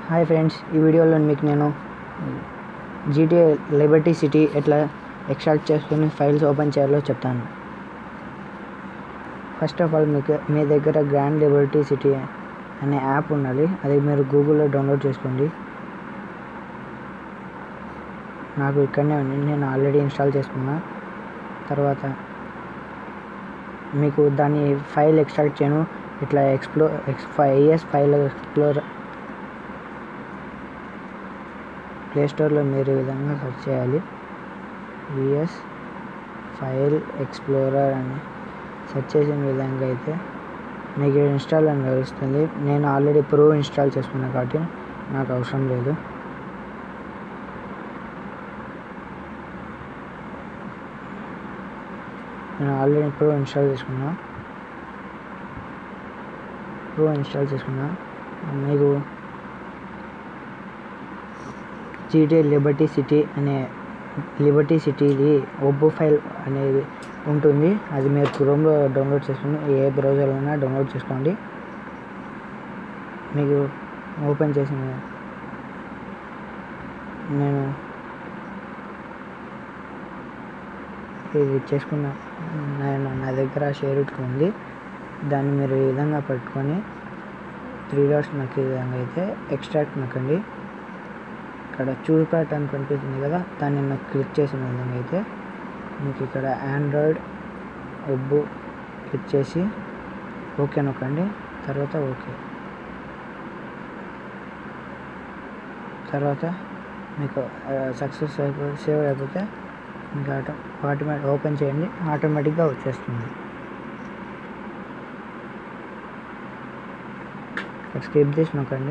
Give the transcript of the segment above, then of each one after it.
hi friends ఈ వీడియోలో మీకు నేను జీటీఏ లిబర్టీ సిటీ ఎట్లా ఎక్స్ట్రాక్ట్ చేసుకుని ఫైల్స్ ఓపెన్ చేయాలో చెప్తాను ఫస్ట్ ఆఫ్ ఆల్ మీకు మీ దగ్గర గ్రాండ్ లిబర్టీ సిటీ అనే యాప్ ఉండాలి అది మీరు గూగుల్లో డౌన్లోడ్ చేసుకోండి నాకు ఇక్కడనే ఉంది నేను ఆల్రెడీ ఇన్స్టాల్ చేసుకున్నా తర్వాత మీకు దాన్ని ఫైల్ ఎక్స్ట్రాక్ట్ చేయను ఇట్లా ఎక్స్ప్లో ఎక్స్ ఐఎస్ ఫైల్ ఎక్స్ప్లోర్ ప్లే స్టోర్లో మీరు ఈ విధంగా సెర్చ్ చేయాలి విఎస్ ఫైల్ ఎక్స్ప్లోరర్ అని సెర్చ్ చేసిన విధంగా అయితే మీకు ఇన్స్టాల్ అని తెలుస్తుంది నేను ఆల్రెడీ ప్రో ఇన్స్టాల్ చేసుకున్నా కాబట్టి నాకు అవసరం లేదు నేను ఆల్రెడీ ప్రో ఇన్స్టాల్ చేసుకున్నా ప్రో ఇన్స్టాల్ చేసుకున్నా మీకు జీటీ లిబర్టీ సిటీ అనే లిబర్టీ సిటీది ఒబ్బో ఫైల్ అనేది ఉంటుంది అది మీరు క్రోమ్లో డౌన్లోడ్ చేసుకుని ఏ బ్రౌజర్లోనైనా డౌన్లోడ్ చేసుకోండి మీకు ఓపెన్ చేసిన నేను ఇది చేసుకున్న నేను నా దగ్గర షేర్ ఇట్ ఉంది దాన్ని మీరు ఈ విధంగా పట్టుకొని త్రీ డాట్స్ నొక్కే విధంగా అయితే ఎక్స్ట్రాక్ట్ నొక్కండి ఇక్కడ చూస్ ప్యాట్ అని కనిపిస్తుంది కదా దాన్ని నాకు క్లిక్ చేసిన విధంగా అయితే మీకు ఇక్కడ ఆండ్రాయిడ్ ఒబ్బు క్లిక్ చేసి ఓకే నొక్కండి తర్వాత ఓకే తర్వాత మీకు సక్సెస్ అయిపోతే సేవ్ అయిపోతే ఇంకా ఆటో ఆటోమేటిక్ ఓపెన్ చేయండి ఆటోమేటిక్గా వచ్చేస్తుంది ఇక్కడ స్కిప్ చేసి నొక్కండి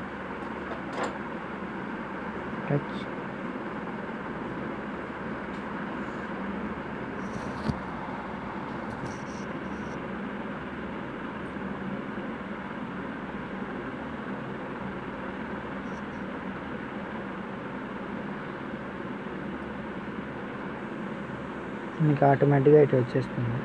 టచ్ మీకు ఆటోమేటిక్గా ఇటు వచ్చేస్తుంది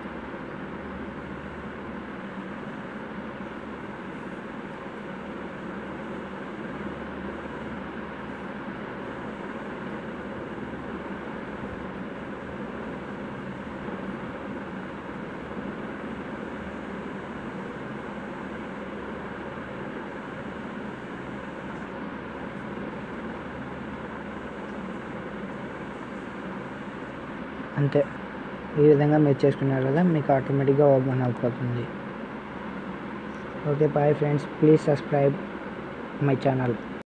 అంతే ఈ విధంగా మీరు చేసుకున్నారు కదా మీకు ఆటోమేటిక్గా ఓపెన్ అయిపోతుంది okay bye friends please subscribe my channel